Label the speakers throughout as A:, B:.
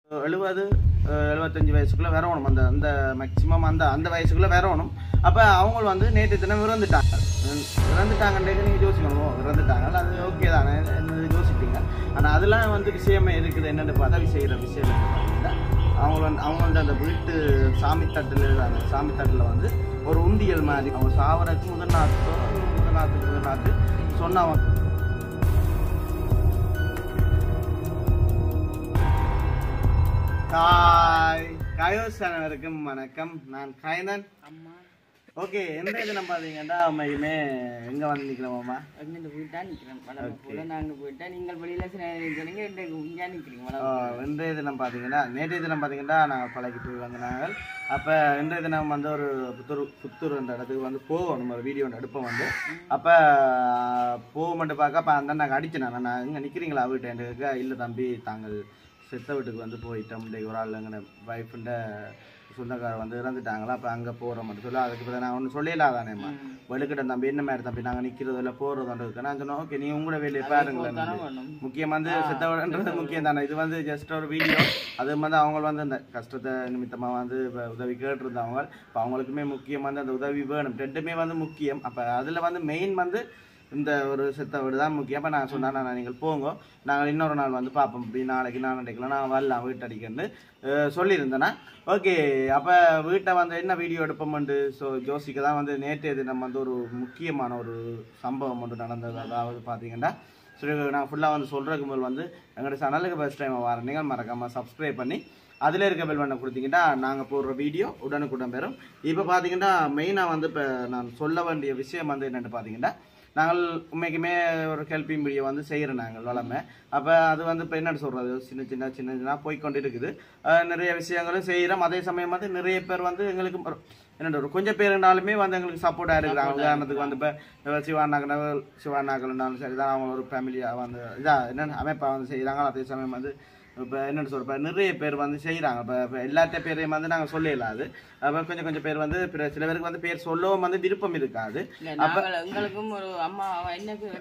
A: எழுபது எழுபத்தஞ்சு வயசுக்குள்ள வரணும் அந்த அந்த மேக்சிமம் அந்த அந்த வயசுக்குள்ள வரணும் அப்போ அவங்க வந்து நேற்று தினம் இறந்துட்டாங்க இறந்துட்டாங்கன்றது நீங்கள் யோசிக்கணும் இறந்துட்டாங்க அது ஓகே தானே என்னது யோசிப்பீங்க ஆனால் அதெல்லாம் வந்து விஷயமே இருக்குது என்னென்னு பதவி செய்கிற விஷயம் என்னன்னு பார்த்தீங்கன்னா அவங்க வந்து அவங்க வந்து அந்த வீட்டு சாமி தட்டில் அந்த சாமி தட்டில் வந்து ஒரு உண்டியல் மாதிரி அவங்க சாவரத்துக்கு முதல் நாத்தோ முதல் நாத்துக்கு முதல் நாத்து சொன்னவங்க காய் காயோசனவருக்கும் வணக்கம் நான் கைனன்
B: அம்மா
A: ஓகே எந்த தினம் பார்த்தீங்கன்னா அம்மையுமே எங்கே வந்து நிற்கிறோமாம்மா
B: அங்கிட்டு போயிட்டா நிக்கிறேன் வளர்ப்பு போல நாங்க போயிட்டா நீங்கள் வெளியில சில சொன்னீங்க இன்றைக்கு இங்கே நிக்கிறீங்க
A: ஆ,
B: வளர்ப்பு
A: இன்றைய தினம் பார்த்தீங்கன்னா நேற்றைய தினம் பார்த்தீங்கன்னா நாங்கள் பழகி போய் வந்த நாங்கள் அப்போ இன்றைய தினம் வந்து ஒரு புத்தூர் புத்தூர் என்ற இடத்துக்கு வந்து போகணும் ஒரு வீடியோ ஒன்று எடுப்போம் வந்து அப்போ போக மட்டும் பார்க்க அப்போ அந்த நாங்கள் அடிச்சேன் நான் நான் இங்கே நிற்கிறீங்களா வீட்டு எனக்கு இல்லை தம்பி தாங்கள் செத்த வீட்டுக்கு வந்து போயிட்டோம் இன்றைக்கு ஒரு ஆள் எங்கள் ஒய்ஃபுண்ட சொந்தக்காரர் வந்து இறந்துட்டாங்களா அப்போ அங்கே போகிறோம் மட்டும் சொல்லி அதுக்கு பிறகு நான் ஒன்றும் சொல்லலாதானேம்மா வெளுக்கிட்ட தம்பி என்ன மாதிரி தம்பி நாங்கள் நிற்கிறதோ இல்லை போகிறதோன்றது இருக்கு நான் சொன்னேன் ஓகே நீ உங்களோட வேலையை பாருங்களேன்
B: தரம் வேணும்
A: முக்கியம் வந்து செத்தவடன்றது முக்கியம் தானே இது வந்து ஜஸ்ட் ஒரு வீடியோ அது வந்து அவங்க வந்து அந்த கஷ்டத்தை நிமித்தமாக வந்து இப்ப உதவி கேட்டிருந்தவங்க இப்போ அவங்களுக்குமே முக்கியம் வந்து அந்த உதவி வேணும் ரெண்டுமே வந்து முக்கியம் அப்போ அதில் வந்து மெயின் வந்து இந்த ஒரு செத்த வீடு தான் முக்கியம் அப்போ நான் சொன்னேன் நான் நீங்கள் போங்க நாங்கள் இன்னொரு நாள் வந்து பார்ப்போம் இப்படி நாளைக்கு நான் நினைக்கலாம் நான் வரலாம் வீட்டடிக்கன்னு அஹ் சொல்லியிருந்தேன்னா ஓகே அப்போ வீட்டை வந்து என்ன வீடியோ எடுப்போம்ண்டு ஸோ ஜோசிக்கு தான் வந்து நேற்றைய தினம் வந்து ஒரு முக்கியமான ஒரு சம்பவம் ஒன்று நடந்தது அதாவது பார்த்தீங்கன்னா சரி நான் ஃபுல்லாக வந்து சொல்கிறதுக்கு முதல் வந்து எங்களோட சேனலுக்கு ஃபஸ்ட் டைம் வர நீங்கள் மறக்காமல் சப்ஸ்கிரைப் பண்ணி அதில் இருக்க பெல் பண்ண கொடுத்தீங்கன்னா நாங்கள் போடுற வீடியோ உடனுக்குடன் பெறும் இப்போ பார்த்தீங்கன்னா மெயினாக வந்து இப்போ நான் சொல்ல வேண்டிய விஷயம் வந்து என்னென்னு பார்த்தீங்கன்னா நாங்கள் உண்மைக்குமே ஒரு ஹெல்ப்பிங் வீடியோ வந்து செய்கிறோம் நாங்கள் வளமை அப்போ அது வந்து இப்போ என்னென்னு சொல்கிறது சின்ன சின்ன சின்ன சின்ன போய்க்கொண்டு இருக்குது அஹ் நிறைய விஷயங்களும் செய்கிறோம் அதே சமயம் வந்து நிறைய பேர் வந்து எங்களுக்கு ஒரு- என்னென்ன ஒரு கொஞ்சம் பேருனாலுமே வந்து எங்களுக்கு சப்போர்ட்டாக இருக்கிறாங்க உதாரணத்துக்கு வந்து இப்போ சிவானாக்கள் சிவானாக்கள்னாலும் சரி தான் அவங்க ஒரு ஃபேமிலியாக வந்து இதாக என்னென்ன அமைப்பாக வந்து செய்கிறாங்க அதே சமயம் வந்து இப்போ என்னென்னு சொல்ற இப்போ நிறைய பேர் வந்து செய்கிறாங்க இப்போ இப்போ எல்லாத்த பேரையும் வந்து நாங்கள் சொல்லலாம் அது அப்போ கொஞ்சம் கொஞ்சம் பேர் வந்து பிற- சில பேருக்கு வந்து பேர் சொல்லவும் வந்து விருப்பம் இருக்காது
B: இல்ல நாங்கள் எங்களுக்கும் ஒரு அம்மா அவ என்ன பேர்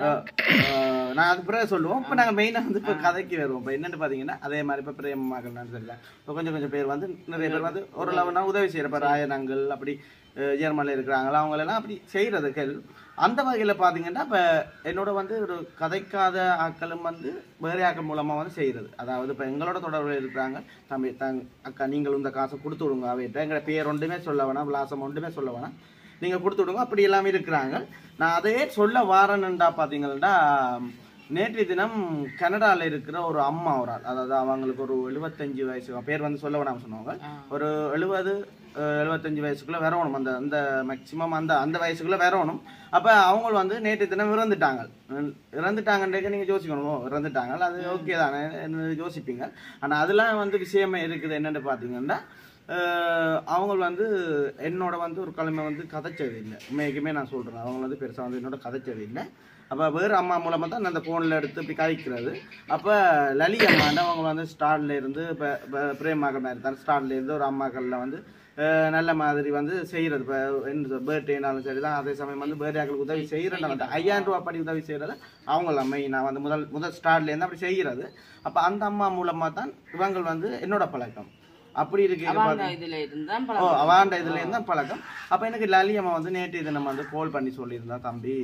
A: ஆஹ் நான் அது பிறகு சொல்லுவோம் இப்போ நாங்கள் மெயினாக வந்து இப்போ கதைக்கு வருவோம் இப்போ என்னென்னு பார்த்தீங்கன்னா அதே மாதிரி இப்போ பிரேமமாக்கள்னாலும் சரிதான் இப்போ கொஞ்சம் கொஞ்சம் பேர் வந்து நிறைய பேர் வந்து ஓரளவுனா உதவி செய்கிற இப்போ ராயனங்கள் அப்படி அஹ் ஜெர்மனியில் இருக்கிறாங்களா அவங்களெல்லாம் அப்படி செய்கிறதுக்கு அந்த வகையில் பார்த்தீங்கன்னா இப்போ என்னோட வந்து ஒரு கதைக்காத ஆட்களும் வந்து வேறு ஆக்கள் மூலமாக வந்து செய்கிறது அதாவது இப்போ எங்களோட தொடர்பில் இருக்கிறாங்க தம்பி தங் அக்கா நீங்கள் இந்த காசை கொடுத்து விடுங்க அவையிட்ட எங்களை பேர் ஒன்றுமே சொல்ல வேணாம் விலாசம் ஒன்றுமே சொல்ல வேணாம் நீங்கள் கொடுத்து விடுங்க அப்படி எல்லாமே இருக்கிறாங்க நான் அதையே சொல்ல வாரேன்னுடா பார்த்தீங்கன்னா நேற்றைய தினம் கனடாவில் இருக்கிற ஒரு அம்மா ஒரு ஆள் அதாவது அவங்களுக்கு ஒரு எழுபத்தஞ்சு வயசு பேர் வந்து சொல்ல வேணாம் சொன்னவங்க ஒரு எழுபது எழுபத்தஞ்சு வயசுக்குள்ள வரணும் அந்த அந்த மேக்சிமம் அந்த அந்த வயசுக்குள்ள வரணும் அப்போ அவங்க வந்து நேற்று தினம் இறந்துட்டாங்க உம், இறந்துட்டாங்கன்றதுக்கு நீங்கள் யோசிக்கணும் ஓ, இறந்துட்டாங்க அது ஓகே தானே என்னது யோசிப்பீங்க ஆனால் அதெல்லாம் வந்து விஷயமே இருக்குது என்னென்னு பார்த்தீங்கன்னா அஹ், அவங்க வந்து என்னோட வந்து ஒரு கிழமை வந்து கதைச்சது இல்லை உண்மைக்குமே நான் சொல்கிறேன் அவங்க வந்து பெருசாக வந்து என்னோட கதைச்சது இல்லை அப்போ வேறு அம்மா மூலமாக தான் நான் அந்த ஃபோனில் எடுத்து இப்படி கதைக்கிறது அப்போ லலி அம்மாண்ட அவங்க வந்து ஸ்டார்ட்ல இருந்து இப்போ பிரேமாக்கள் மாதிரி தான் ஸ்டார்ட்ல இருந்து ஒரு அம்மாக்களில் வந்து அஹ், நல்ல மாதிரி வந்து செய்கிறது இப்போ என்ன பர்த்டேனாலும் சரி தான் அதே சமயம் வந்து பர்த்டேக்களுக்கு உதவி செய்கிறேன் வந்து ஐயாயிரம் ரூபா படி உதவி செய்கிறத அவங்கள மெயினாக வந்து முதல் முதல் ஸ்டார்ட்லேருந்து அப்படி செய்கிறது அப்போ அந்த அம்மா மூலமாக தான் இவங்கள் வந்து என்னோட பழக்கம் அப்படி இருக்கு
B: அவங்க இதுல இருந்தா
A: ஓ
B: பழக்கம்
A: அவாண்ட இதுல இருந்தா பழக்கம் அப்ப எனக்கு லலி அம்மா வந்து நேற்று இதை நம்ம வந்து கால் பண்ணி சொல்லியிருந்தா தம்பி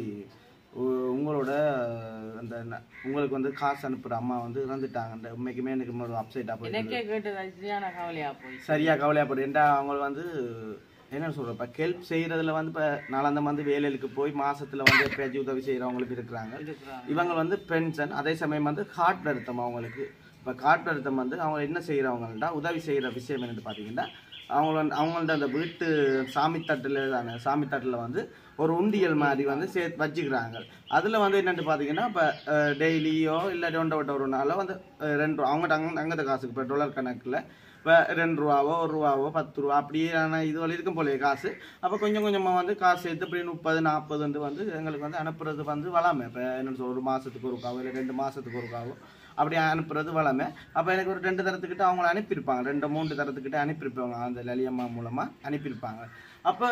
A: உ- உங்களோட அந்த ந- உங்களுக்கு வந்து காசு அனுப்புற அம்மா வந்து இறந்துட்டாங்க உண்மைக்குமே எனக்கு ஒரு அப்செட்டா போயிடுது
B: எனக்கே கேட்டு சரியான கவலையா போய்
A: சரியா கவலையாப்படு ஏன்டா அவங்க வந்து என்ன சொல்ற இப்ப ஹெல்ப் செய்யறதுல வந்து இப்ப நாளாந்தம் வந்து வேலைக்கு போய் மாசத்துல வந்து எப்பயாச்சும் உதவி செய்யறவங்களுக்கு இருக்கிறாங்க
B: இருக்கிறாங்க
A: இவங்க வந்து பென்ஷன் அதே சமயம் வந்து காட்டு அழுத்தம் அவங்களுக்கு இப்போ காட்டு அழுத்தம் வந்து அவங்க என்ன செய்கிறவங்கள்டா உதவி செய்கிற விஷயம் என்னன்னு பார்த்தீங்கன்னா அவங்க வந்து அவங்கள்ட்ட அந்த வீட்டு சாமி தட்டில் தானே சாமி தட்டில் வந்து ஒரு உண்டியல் மாதிரி வந்து சே வச்சுக்கிறாங்க அதில் வந்து என்னென்னு பார்த்தீங்கன்னா இப்போ டெய்லியோ இல்லை ரெண்டு விட்ட ஒரு நாளோ வந்து அஹ், ரெண்டு ரூபா அவங்கள்ட்ட அங்கே அங்கத்த காசுக்கு இப்போ டாலர் கணக்கில் இப்போ ரெண்டு ரூபாவோ ஒரு ரூபாவோ பத்து ரூபா அப்படியே ஆனால் இது வரை இருக்கும் போலயே காசு அப்போ கொஞ்சம் கொஞ்சமாக வந்து காசு சேர்த்து இப்படி முப்பது நாற்பது வந்து வந்து எங்களுக்கு வந்து அனுப்புறது வந்து வளாமை இப்போ என்னன்னு சொல்ல ஒரு மாதத்துக்கு ஒருக்காவோ இல்லை ரெண்டு மாதத்துக்கு ஒருக்காவோ அப்படி அனுப்புறது வளமை அப்போ எனக்கு ஒரு ரெண்டு தரத்துக்கிட்ட அவங்கள அனுப்பியிருப்பாங்க ரெண்டு மூன்று தரத்துக்கிட்ட அனுப்பியிருப்பாங்க அந்த லலியம்மா மூலமாக அனுப்பியிருப்பாங்க அப்போ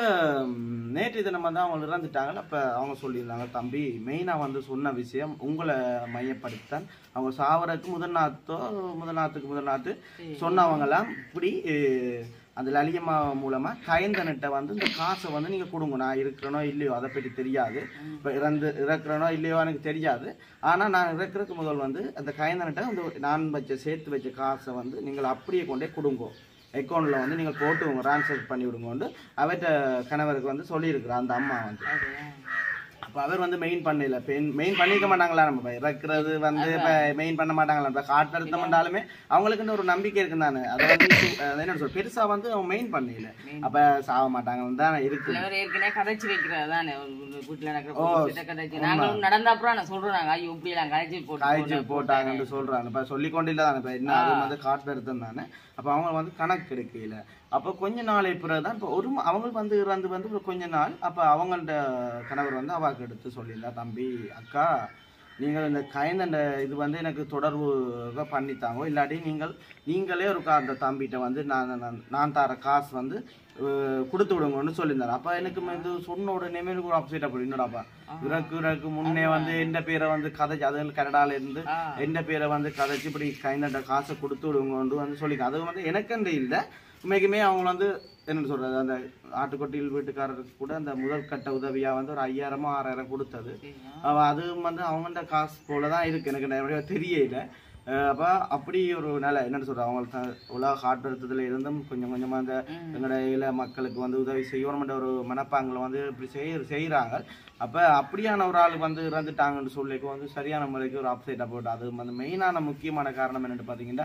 A: நேற்று தினம் வந்து அவங்க இறந்துட்டாங்க அப்போ அவங்க சொல்லியிருந்தாங்க தம்பி மெயினாக வந்து சொன்ன விஷயம் உங்களை மையப்படுத்தான் அவங்க சாவறதுக்கு முதல் நாத்தோ முதல் நாத்துக்கு முதல் நாத்து சொன்னவங்கலாம் இப்படி அஹ், அந்த லலியம்மா மூலமா கயந்தனிட்ட வந்து இந்த காசை வந்து நீங்க கொடுங்க நான் இருக்கிறனோ இல்லையோ அதை பற்றி தெரியாது இப்போ இறந்து இறக்குறனோ இல்லையோ எனக்கு தெரியாது ஆனா நான் இறக்குறதுக்கு முதல் வந்து அந்த கயந்தனிட்ட அந்த நான் வச்ச சேர்த்து வச்ச காசை வந்து நீங்கள் அப்படியே கொண்டே கொடுங்கோ அக்கௌண்ட்ல வந்து நீங்கள் போட்டு ட்ரான்ஸ்ஃபர் பண்ணி விடுங்கோண்டு அவர்கிட்ட கணவருக்கு வந்து சொல்லியிருக்கிறேன் அந்த அம்மா வந்து
B: அப்படியா?
A: அப்போ அவர் வந்து மெயின் பண்ணல மெயின் பண்ணிக்க மாட்டாங்களா நம்ம இப்ப இறக்குறது வந்து இப்போ மெயின் பண்ண மாட்டாங்களா இப்போ காட்டு நிறுத்தம்ன்றாலுமே அவங்களுக்குன்னு ஒரு நம்பிக்கை இருக்கு தானே அதை வந்து சு- அது என்ன சொல் பெருசா வந்து அவங்க மெயின் பண்ணல அப்ப சாக மாட்டாங்கன்னு தான் இருக்கு
B: சில பேர் ஏற்கனவே கதைச்சு வைக்கிறதானே வீட்டுல நடக்கிற
A: ஓ,
B: விஷயத்தை கதைச்சு நாங்களும் நடந்த அப்புறம் நான் சொல்றோம் நாங்க ஐயோ இப்படி எல்லாம் கதைச்சு போட்டு
A: காய்ச்சி
B: போட்டு-
A: போட்டாங்கன்னு சொல்றாங்க இப்ப சொல்லி கொண்டு இல்லை தானே இப்போ என்ன அது வந்து காட்டு நிறுத்தம் தானே அப்போ அவங்க வந்து கணக்கு எடுக்கல அப்போ கொஞ்ச நாளை பிறகு தான் இப்போ ஒரு ம- அவங்களுக்கு வந்து இறந்து வந்து ஒரு கொஞ்ச நாள் அப்போ அவங்கள்ட்ட கணவர் வந்து அவாக்கு எடுத்து சொல்லியிருந்தா தம்பி அக்கா நீங்கள் இந்த கைந்த இது வந்து எனக்கு தொடர்பு பண்ணித்தாங்க இல்லாட்டி நீங்கள் நீங்களே ஒரு கா- அந்த தம்பிகிட்ட வந்து நான் நான்- நான் தர காசு வந்து அஹ், கொடுத்து விடுங்கன்னு சொல்லியிருந்தாரு அப்போ எனக்கு இது சொன்ன உடனே எனக்கு ஒரு அப்செட் அப்படி என்னடாப்பா இறக்கு இறக்கு முன்னே வந்து எந்த பேரை வந்து கதைச்சு அது கனடால இருந்து
B: ஆ.
A: எந்த பேரை வந்து கதைச்சு இப்படி கைந்தட்ட காசை கொடுத்து விடுங்கன்னு வந்து சொல்லிக்க அது வந்து எனக்கண்டு இல்லை உண்மைக்குமே அவங்க வந்து என்ன சொல்றது அந்த ஆட்டுக்கொட்டியில் வீட்டுக்காரருக்கு கூட அந்த முதல் கட்ட உதவியா வந்து ஒரு ஐயாயிரமோ ஆறாயிரம் கொடுத்தது
B: சரியா?
A: அவ அது வந்து அவங்கள்ட்ட காசு போல தான் இருக்கு எனக்கு நிறைய தெரியல அஹ் அப்ப அப்படி ஒரு நிலை என்னன்னு சொல்ற அவங்க உலக காட்டுறதுல இருந்தும் கொஞ்சம் கொஞ்சமா அந்த
B: ம்.
A: எங்களோட இள மக்களுக்கு வந்து உதவி செய்யணும்ன்ற ஒரு மனப்பாங்கில் வந்து இப்படி செய் செய்கிறாங்க அப்போ அப்படியான ஒரு ஆள் வந்து இறந்துட்டாங்கன்னு சொல்லிக்கு வந்து சரியான முறைக்கு ஒரு அப்சைட்டாக போட்டு அது வந்து மெயினான முக்கியமான காரணம் என்னன்னு பார்த்தீங்கன்னா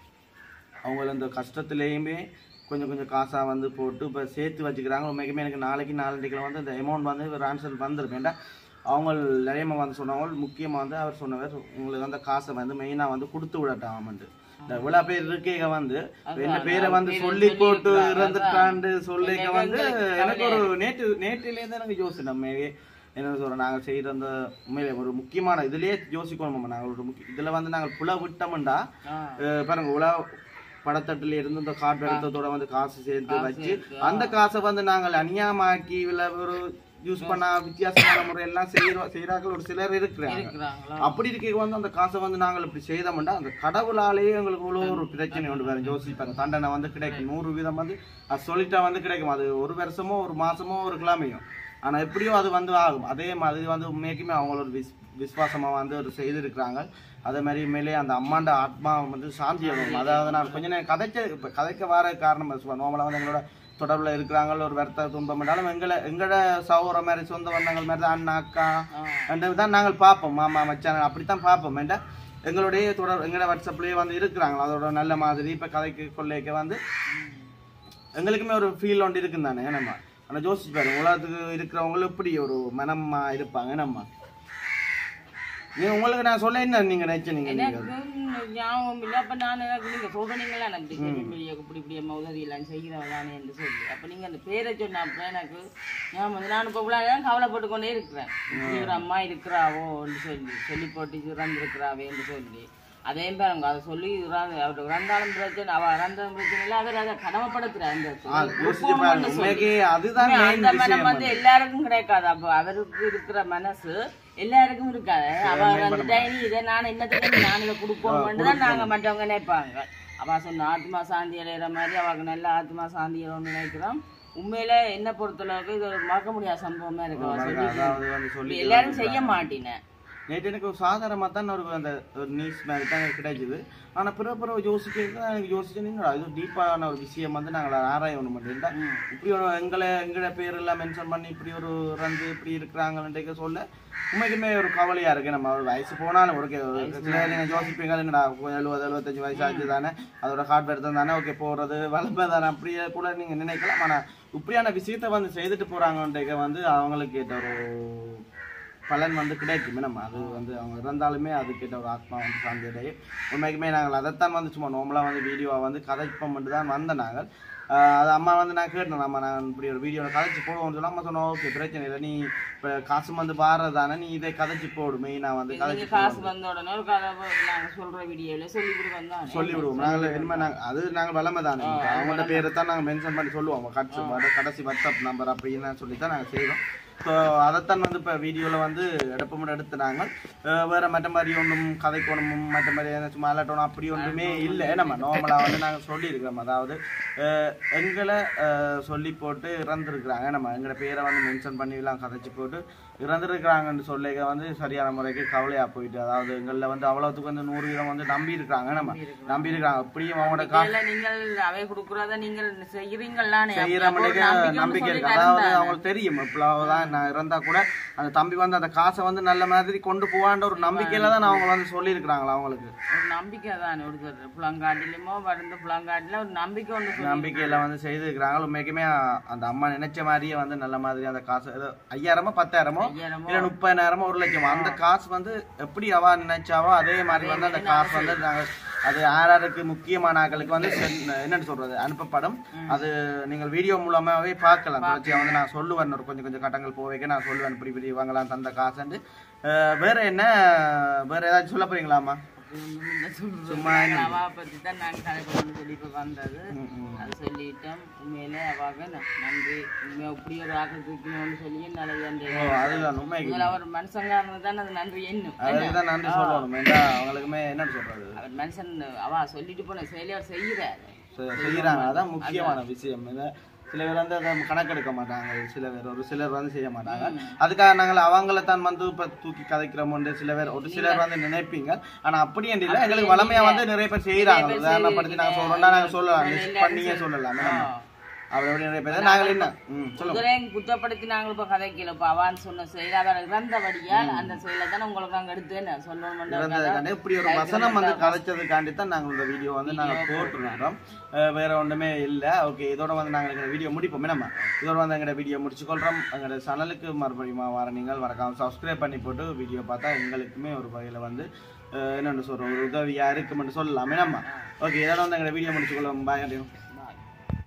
A: அவங்க இந்த கஷ்டத்துலேயுமே கொஞ்சம் கொஞ்சம் காசாக வந்து போட்டு இப்போ சேர்த்து வச்சுக்கிறாங்க உண்மைக்குமே எனக்கு நாளைக்கு நாலரைக்குள்ள வந்து இந்த அமௌண்ட் வந்து ஆன்சர் வந்துடும் ஏன்டா அவங்க நிறையமாக வந்து சொன்னவங்க முக்கியமாக வந்து அவர் சொன்னவர் உங்களுக்கு அந்த காசை வந்து மெயினாக வந்து கொடுத்து விடட்டாமன்ட்டு இந்த இவ்வளோ பேர் இருக்கீங்க வந்து என்ன பேரை வந்து சொல்லி போட்டு இறந்துட்டாண்டு சொல்லிக்க வந்து எனக்கு ஒரு நேற்று நேற்றுலேருந்து எனக்கு யோசனை உண்மையே என்ன சொல்கிறோம் நாங்கள் செய்கிற அந்த உண்மையிலே ஒரு முக்கியமான இதுலேயே யோசிக்கணும் நாங்கள் ஒரு முக்கிய இதில் வந்து நாங்கள் புல விட்டோம்டா
B: ஆ.
A: அஹ் பாருங்க உலா படத்தட்டுல இருந்து இந்த காட்டு வெள்ளத்தோட வந்து காசு சேர்த்து
B: காசு
A: வச்சு
B: சேர்த்து,
A: அந்த காசை வந்து நாங்கள் அநியாயமாக்கி இல்ல ஒரு யூஸ் பண்ண வித்தியாசமான முறையெல்லாம் செய்யறோம் செய்யறார்கள் ஒரு சிலர் இருக்கிறாங்க
B: இருக்கிறாங்களா
A: அப்படி இருக்க வந்து அந்த காசை வந்து நாங்கள் இப்படி செய்தோம்னா அந்த கடவுளாலேயே எங்களுக்கு இவ்வளோ ஒரு பிரச்சனை உண்டு வேறு யோசிப்பாங்க தண்டனை வந்து கிடைக்கும் நூறு வீதம் வந்து அது சொல்லிட்டா வந்து கிடைக்கும் அது ஒரு வருஷமோ ஒரு மாசமோ ஒரு கிழமையும் ஆனா எப்படியோ அது வந்து ஆகும் அதே மாதிரி வந்து உண்மைக்குமே அவங்களோட விஸ் விசுவாசமா வந்து ஒரு செய்திருக்கிறாங்க அதே மாதிரி உண்மையிலேயே அந்த அம்மாண்ட ஆத்மா வந்து சாந்தி அடையும் அதாவது நான் கொஞ்ச நேரம் கதைக்க இப்போ கதைக்க வர காரணம் நோமலாக வந்து எங்களோட தொடர்பில் இருக்கிறாங்க ஒரு வருத்த துன்பம் என்றாலும் எங்களை எங்களோட சகோதர மாதிரி சொந்த பந்தங்கள் மாதிரி தான் அண்ணா அக்கா
B: ஆ.
A: அந்த தான் நாங்கள் பார்ப்போம் மாமா மச்சான் அப்படித்தான் பார்ப்போம் ஏன்டா எங்களுடைய தொடர் எங்களோட வாட்ஸ்அப்லேயே வந்து இருக்கிறாங்க அதோட நல்ல மாதிரி இப்போ கதைக்கு கொள்ளைக்கு வந்து எங்களுக்குமே ஒரு ஃபீல் ஒன்று இருக்குன்னு தானே நம்ம ஆனால் யோசிச்சு பாருங்க உலகத்துக்கு இருக்கிறவங்களும் இப்படி ஒரு மனமா இருப்பாங்க நம்ம நீ உங்களுக்கு நான் சொல்ல என்ன நீங்க நினைச்சீங்க நீங்க
B: எனக்கு ஞாபகம் இல்லை அப்ப நான் எனக்கு நீங்க சொல்றீங்களா நான் இப்படி செல்வி இப்படி இப்படி அம்மா உதவி எல்லாம் செய்கிறவளானே என்று சொல்லி அப்ப நீங்க அந்த பேரை சொன்ன அப்ப எனக்கு ஞாபகம் வந்து நான் இப்போ தான் கவலைப்பட்டு கொண்டே இருக்கிறேன் இப்படி ஒரு அம்மா இருக்கிறாவோன்னு சொல்லி சொல்லி போட்டு இறந்துருக்கிறாவேன்னு சொல்லி அதையும் பாருங்க அதை சொல்லி இறந்து அவர் இறந்தாலும் பிரச்சனை அவ இறந்தாலும் பிரச்சனை இல்லை அவர் அதை கடமைப்படுத்துறாரு அந்த
A: ஆ, யோசிச்சு பாருங்க உண்மைக்கு அதுதான்
B: உண்மையா,
A: மெயின்
B: அந்த
A: விஷயம்
B: மனம் வந்து எல்லாருக்கும் கிடைக்காது அப்போ அவருக்கு இருக்கிற மனசு எல்லாருக்கும் இருக்காது அவ வந்துட்டா இனி இதை நான் என்னத்துக்கு நான் இதை கொடுப்போம்னு தான் நாங்க மற்றவங்க நினைப்பாங்க அவ சொன்ன ஆத்மா சாந்தி அடைகிற மாதிரி அவளுக்கு நல்ல ஆத்மா சாந்தி அடையணும்னு நினைக்கிறோம் உண்மையில என்ன பொறுத்தளவுக்கு இது ஒரு மறக்க முடியாத சம்பவமா இருக்கு அவ சொல்லி
A: அதாவது வந்து சொல்லி
B: எல்லாரும் செய்ய மாட்டினேன்
A: நேற்று எனக்கு ஒரு சாதாரணமாக தான் ஒரு அந்த ஒரு நியூஸ் மாதிரி தான் எனக்கு கிடைச்சிது ஆனால் பிற பிற யோசிக்கிறது தான் எனக்கு யோசிச்சு நீங்களா இது டீப்பான ஒரு விஷயம் வந்து நாங்கள் ஆராயணும் பண்ணிருந்தா இப்படி ஒரு எங்களை எங்களோட பேர் எல்லாம் மென்ஷன் பண்ணி இப்படி ஒரு ரந்து இப்படி இருக்கிறாங்கன்ட்டு சொல்ல உண்மைக்குமே ஒரு கவலையா இருக்கு நம்ம ஒரு வயசு போனாலும் ஒரு சில நீங்கள் யோசிப்பீங்க என்னடா எழுபது எழுபத்தஞ்சு வயசு ஆச்சு தானே அதோட ஹார்ட் எடுத்தது தானே ஓகே போகிறது வளமை தானே அப்படியே கூட நீங்கள் நினைக்கலாம் ஆனால் இப்படியான விஷயத்த வந்து செய்துட்டு போகிறாங்கன்ட்டு வந்து அவங்களுக்கு ஏற்ற ஒரு பலன் வந்து கிடைக்கும் நம்ம அது வந்து அவங்க இறந்தாலுமே அதுக்கிட்ட ஒரு ஆத்மா வந்து சார்ந்தடையும் உண்மைக்குமே நாங்கள் அதைத்தான் வந்து சும்மா நார்மலாக வந்து வீடியோவை வந்து கதைப்போம் மட்டும் தான் வந்த நாங்கள் ஆஹ் அது அம்மா வந்து நான் கேட்டேன் நம்ம நான் இப்படி ஒரு வீடியோ கதைச்சு போடுவோம்னு சொல்லி அம்மா சொன்னோம் ஓகே பிரச்சனை இல்லை நீ இப்போ காசு வந்து பாடுறதானே நீ இதை கதைச்சு போடு மெயினாக வந்து
B: நீங்க
A: கதைச்சு
B: காசு வந்த உடனே ஒரு கதை நாங்க சொல்ற வீடியோல சொல்லி விடுவோம் தான்
A: சொல்லி விடுவோம் நாங்கள் இனிமேல் நாங்கள் அது நாங்கள் வளமை தானே அவங்களோட பேரை தான் நாங்கள் மென்ஷன் பண்ணி சொல்லுவோம் கடைசி வர- கடைசி வாட்ஸ்அப் நம்பர் அப்படின்னு சொல்லி தான் நாங்கள் செய்வோம் ஸோ அதைத்தான் வந்து இப்போ வீடியோவில் வந்து எடுப்பமும் எடுத்து நாங்கள் அஹ் வேற மற்ற மாதிரி ஒன்றும் கதைக்கோணமும் மற்ற மாதிரி ஏதாச்சும் அலட்டணும் அப்படி ஒன்றுமே இல்லை நம்ம நார்மலாக வந்து நாங்கள் சொல்லியிருக்கிறோம் அதாவது அஹ் எங்களை அஹ் சொல்லி போட்டு இறந்துருக்குறாங்க நம்ம எங்களோட பேரை வந்து மென்ஷன் பண்ணிலாம் கதைச்சு போட்டு இறந்துருக்குறாங்கன்னு சொல்லிக்க வந்து சரியான முறைக்கு கவலையாக போயிட்டு அதாவது எங்களில் வந்து அவ்வளோத்துக்கு வந்து நூறு வீதம் வந்து நம்பி இருக்கிறாங்க நம்ம நம்பி இருக்காங்க அப்படியும் அவங்களோட கா
B: இல்ல நீங்கள் அவை கொடுக்கறத நீங்கள் செய்யறீங்களானே
A: செய்யற மணிக்கு நம்பிக்கை இருக்கு அதாவது அவங்களுக்கு தெரியும் இப்பதான் நான் இருந்தா கூட அந்த தம்பி வந்து அந்த காசை வந்து நல்ல மாதிரி கொண்டு போவான்ற ஒரு நம்பிக்கையில தான் அவங்க வந்து சொல்லியிருக்கிறாங்களா அவங்களுக்கு
B: ஒரு நம்பிக்கை தானே ஒருத்தர் புலங்காட்டிலுமோ வருந்து புலங்காட்டில ஒரு நம்பிக்கை ஒன்று சொல்லி
A: நம்பிக்கையில வந்து செய்திருக்கிறாங்க உண்மைக்குமே அந்த அம்மா நினைச்ச மாதிரியே வந்து நல்ல மாதிரி அந்த காசு ஏதோ ஐயாயிரமோ பத்தாயிரமோ
B: ஐயாயிரமோ
A: இல்ல முப்பதாயிரமோ ஒரு லட்சமோ அந்த காசு வந்து எப்படி அவ நினைச்சாவோ அதே மாதிரி வந்து அந்த காசு வந்து நாங்க அது யாராருக்கு முக்கியமான ஆட்களுக்கு வந்து சென்- என்னன்னு சொல்றது அனுப்பப்படும் அது நீங்கள் வீடியோ மூலமாவே பார்க்கலாம் தொடர்ச்சியா வந்து நான் சொல்லுவேன் ஒரு கொஞ்சம் கொஞ்சம் கட்டங்கள் போவேக்க நான் சொல்லுவேன் இப்படி இப்படி வாங்கலாம் தந்த காசுன்னு அஹ் வேற என்ன வேற ஏதாச்சும் சொல்ல போறீங்களாமா
B: அப்படி ஒண்ணும் இல்ல சொல்றது.
A: சும்மா என்ன?
B: அவா பத்தி தான் நாங்க கதைக்கணும்னு சொல்லி இப்ப வந்தது
A: ம், ம்.
B: அது சொல்லிட்டோம் உண்மையிலே அவாக ந- நன்றி உண்மையா இப்படி ஒரு ஆக்கள் இருக்கணும்னு சொல்லி நல்லது அந்த
A: ஓ அதுதான் உண்மைக்கு
B: உங்களை அவர் மனுஷங்காரனு தான் அது நன்றி எண்ணும்
A: அதுக்கு தான் நன்றி சொல்லணும் ஏன்னா அவங்களுக்குமே என்னன்னு சொல்றது
B: அவர் மனுஷன் அவா சொல்லிட்டு போன செயலி அவர் செய்யறாரு
A: செ- செய்யறாங்க அதான் முக்கியமான விஷயம் இதை சில பேர் வந்து அதை கணக்கெடுக்க மாட்டாங்க சில பேர் ஒரு சிலர் வந்து செய்ய மாட்டாங்க அதுக்காக நாங்கள் அவங்கள தான் வந்து இப்ப தூக்கி கதைக்கிறோம் சில பேர் ஒரு சிலர் வந்து நினைப்பீங்க ஆனா அப்படி என்று இல்லை எங்களுக்கு வளமையா வந்து நிறைய பேர் செய்யறாங்க உதாரணப்படுத்தி நாங்க சொல்றோம்னா நாங்க சொல்லலாம் லிஸ்ட் பண்ணியே சொல்லலாம் அப்படி அப்படி நிறைய பேர் நாங்கள் என்ன ம் சொல்லுங்க
B: குதிரையும் குற்றப்படுத்தி நாங்கள் இப்ப கதைக்கல இப்ப அவான்னு சொன்ன செயல் அவர் இறந்தபடியால் அந்த செயலை தான் உங்களுக்கு அங்க எடுத்து சொல்லணும்
A: இறந்ததுக்காண்டி இப்படி ஒரு வசனம் வந்து கதைச்சதுக்காண்டி தான் நாங்கள் இந்த வீடியோ வந்து நாங்கள் போட்டுருக்கோம் அஹ் வேற ஒன்றுமே இல்லை ஓகே இதோட வந்து நாங்கள் எங்கள் வீடியோ முடிப்போமே நம்ம இதோட வந்து எங்களோட வீடியோ முடிச்சுக்கொள்கிறோம் எங்களோட சேனலுக்கு மறுபடியும் வர நீங்கள் மறக்காம சப்ஸ்கிரைப் பண்ணி போட்டு வீடியோ பார்த்தா எங்களுக்குமே ஒரு வகையில் வந்து அஹ் என்னென்னு சொல்கிறோம் ஒரு உதவியாக இருக்குமென்னு சொல்லலாமே நம்ம ஓகே இதோட வந்து எங்களோட வீடியோ முடிச்சுக்கொள்ளும் பாய்